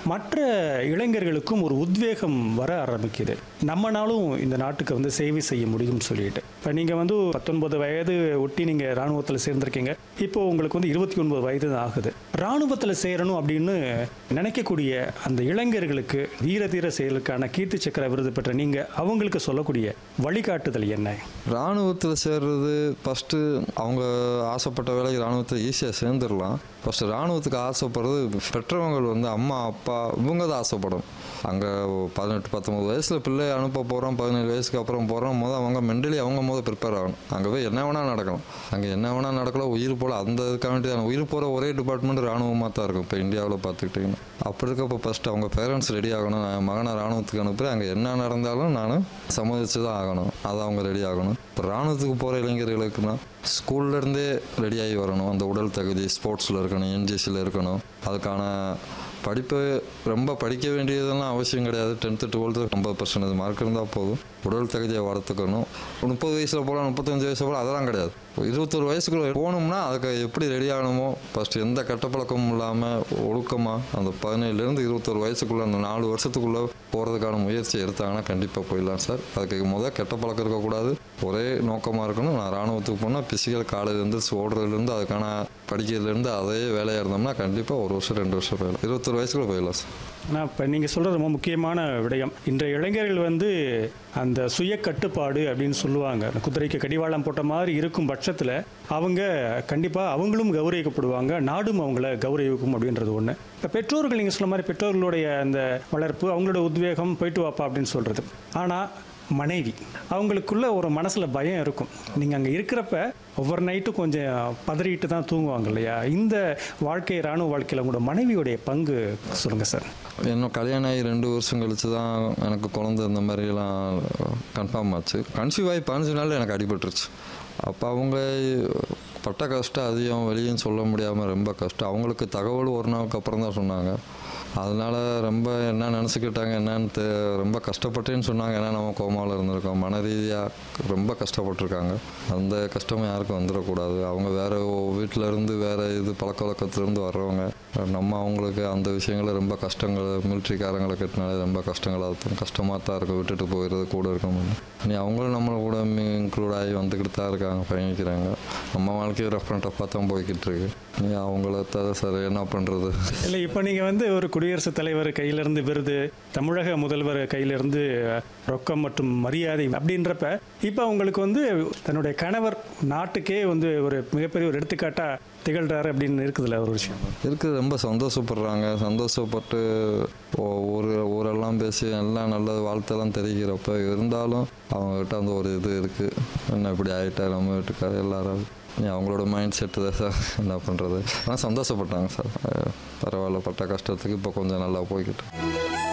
மற்ற இளைஞர்களுக்கும் ஒரு உத்வேகம் வர ஆரம்பிக்குது நம்மனாலும் இந்த நாட்டுக்கு வந்து சேவை செய்ய முடியும்னு சொல்லிட்டு இப்போ நீங்கள் வந்து பத்தொன்பது வயது ஒட்டி நீங்கள் இராணுவத்தில் சேர்ந்திருக்கீங்க இப்போ உங்களுக்கு வந்து இருபத்தி ஒன்பது வயது தான் ஆகுது இராணுவத்தில் சேரணும் அப்படின்னு நினைக்கக்கூடிய அந்த இளைஞர்களுக்கு வீர தீர செயலுக்கான கீர்த்தி சக்கர விருது பெற்ற நீங்கள் அவங்களுக்கு சொல்லக்கூடிய வழிகாட்டுதல் என்ன இராணுவத்தில் சேர்றது ஃபஸ்ட்டு அவங்க ஆசைப்பட்ட வேலைக்கு இராணுவத்தில் ஈஸியாக சேர்ந்துடலாம் ஃபஸ்ட்டு இராணுவத்துக்கு ஆசைப்படுறது பெற்றவங்க வந்து அம்மா அப்பா இவங்க தான் ஆசைப்படும் அங்கே பதினெட்டு பத்தொம்பது வயசில் பிள்ளை அனுப்ப போகிறோம் பதினேழு வயசுக்கு அப்புறம் போகிறோம் முதல் அவங்க மென்டலி அவங்க முதல் ப்ரிப்பேர் ஆகணும் அங்கே போய் என்ன வேணால் நடக்கலாம் அங்கே என்ன வேணால் நடக்கலாம் உயிர் போல் அந்த இதுக்காக வேண்டியது உயிர் போகிற ஒரே டிபார்ட்மெண்ட் இராணுவமாக தான் இருக்கும் இப்போ இந்தியாவில் பார்த்துக்கிட்டிங்கன்னா அப்படி இருக்கப்போ ஃபஸ்ட்டு அவங்க பேரண்ட்ஸ் ரெடி ஆகணும் நான் என் மகனை இராணுவத்துக்கு அனுப்புகிறேன் அங்கே என்ன நடந்தாலும் நான் சம்மதிச்சு தான் ஆகணும் அதை அவங்க ரெடி ஆகணும் இப்போ இராணுவத்துக்கு போகிற இளைஞர்களுக்குன்னா ஸ்கூல்லேருந்தே ரெடியாகி வரணும் அந்த உடல் தகுதி ஸ்போர்ட்ஸில் இருக்கணும் என்ஜிசியில் இருக்கணும் அதுக்கான படிப்பு ரொம்ப படிக்க வேண்டியதெல்லாம் அவசியம் கிடையாது டென்த்து டுவெல்த்து ஐம்பது பர்சன்டேஜ் மார்க் இருந்தால் போதும் உடல் தகுதியை வளர்த்துக்கணும் முப்பது வயசில் போகலாம் முப்பத்தஞ்சு வயசில் போகலாம் அதெல்லாம் கிடையாது இருபத்தொரு வயசுக்குள்ள போகணும்னா அதுக்கு எப்படி ரெடி ஆகணுமோ ஃபஸ்ட்டு எந்த கெட்ட பழக்கமும் இல்லாமல் ஒழுக்கமாக அந்த பதினேழுலேருந்து இருபத்தொரு வயசுக்குள்ளே அந்த நாலு வருஷத்துக்குள்ளே போகிறதுக்கான முயற்சி எடுத்தாங்கன்னா கண்டிப்பாக போயிடலாம் சார் அதுக்கு முதல் கெட்ட பழக்கம் இருக்கக்கூடாது ஒரே நோக்கமாக இருக்கணும் நான் இராணுவத்துக்கு போனால் பிசிக்கல் காலேஜ்லேருந்து ஓடுறதுலேருந்து அதுக்கான படிக்கிறதுலேருந்து அதே வேலையாக இருந்தோம்னா கண்டிப்பாக ஒரு வருஷம் ரெண்டு வருஷம் போயிடலாம் இருபத்தொரு வயசுக்குள்ள போயிடலாம் சார் ஆனால் இப்போ நீங்கள் சொல்கிறது ரொம்ப முக்கியமான விடயம் இன்றைய இளைஞர்கள் வந்து அந்த சுய கட்டுப்பாடு அப்படின்னு சொல்லுவாங்க அந்த குதிரைக்கு கடிவாளம் போட்ட மாதிரி இருக்கும் பட்சத்தில் அவங்க கண்டிப்பாக அவங்களும் கௌரவிக்கப்படுவாங்க நாடும் அவங்கள கௌரவிக்கும் அப்படின்றது ஒன்று இப்போ பெற்றோர்கள் நீங்கள் சொல்ல மாதிரி பெற்றோர்களுடைய அந்த வளர்ப்பு அவங்களோட உத்வேகம் போயிட்டு வாப்பா அப்படின்னு சொல்கிறது ஆனால் மனைவி அவங்களுக்குள்ள ஒரு மனசில் பயம் இருக்கும் நீங்கள் அங்கே இருக்கிறப்ப ஒவ்வொரு நைட்டும் கொஞ்சம் பதறிட்டு தான் தூங்குவாங்க இல்லையா இந்த வாழ்க்கை இராணுவ வாழ்க்கையில் உங்களோட மனைவியுடைய பங்கு சொல்லுங்கள் சார் இன்னும் கல்யாணம் ஆகி ரெண்டு வருஷம் கழிச்சு தான் எனக்கு குழந்தை இந்த மாதிரிலாம் கன்ஃபார்ம் ஆச்சு கன்சீவ் ஆகி பதினஞ்சு நாள் எனக்கு அடிபட்டுருச்சு அப்போ அவங்க பட்ட கஷ்டம் அதிகம் வெளியும் சொல்ல முடியாமல் ரொம்ப கஷ்டம் அவங்களுக்கு தகவல் ஒரு நாளுக்கு அப்புறம் தான் சொன்னாங்க அதனால ரொம்ப என்ன நினச்சிக்கிட்டாங்க என்னன்னு தெ ரொம்ப கஷ்டப்பட்டேன்னு சொன்னாங்க ஏன்னா நம்ம கோமாவில் இருந்திருக்கோம் மன ரீதியாக ரொம்ப கஷ்டப்பட்டிருக்காங்க அந்த கஷ்டமும் யாருக்கும் வந்துடக்கூடாது அவங்க வேறு வீட்டில் இருந்து வேறு இது பழக்க வழக்கத்துலேருந்து வர்றவங்க நம்ம அவங்களுக்கு அந்த விஷயங்கள ரொம்ப கஷ்டங்கள் மிலிட்ரிக்காரங்களை கட்டினாலே ரொம்ப கஷ்டங்கள் அது கஷ்டமாக தான் இருக்கும் விட்டுட்டு போயிடுறது கூட இருக்க முடியும் நீ அவங்களும் நம்மளை கூட இன்க்ளூட் ஆகி வந்துக்கிட்டு தான் இருக்காங்க பயணிக்கிறாங்க நம்ம வாழ்க்கையை ரெஃபரண்ட் டஃபாக தான் போய்கிட்டு இருக்கு நீ அவங்கள தவிர சார் என்ன பண்ணுறது இல்லை இப்போ நீங்கள் வந்து ஒரு குடியரசுத் தலைவர் கையிலிருந்து விருது தமிழக முதல்வர் கையிலிருந்து ரொக்கம் மற்றும் மரியாதை அப்படின்றப்ப இப்போ உங்களுக்கு வந்து தன்னுடைய கணவர் நாட்டுக்கே வந்து ஒரு மிகப்பெரிய ஒரு எடுத்துக்காட்டாக திகழ்றாரு அப்படின்னு இருக்குதுல்ல ஒரு விஷயம் இருக்குது ரொம்ப சந்தோஷப்படுறாங்க சந்தோஷப்பட்டு ஒ- ஒரு ஊரெல்லாம் பேசி எல்லாம் நல்ல வாழ்த்தெல்லாம் தெரிகிறப்ப இருந்தாலும் அவங்ககிட்ட அந்த ஒரு இது இருக்குது என்ன இப்படி ஆகிட்டா நம்ம வீட்டுக்கார எல்லாரும் நீ அவங்களோட மைண்ட் செட்டு தான் சார் என்ன பண்ணுறது ஆனால் சந்தோஷப்பட்டாங்க சார் அஹ் பரவாயில்ல பட்ட கஷ்டத்துக்கு இப்போ கொஞ்சம் நல்லா போய்கிட்டு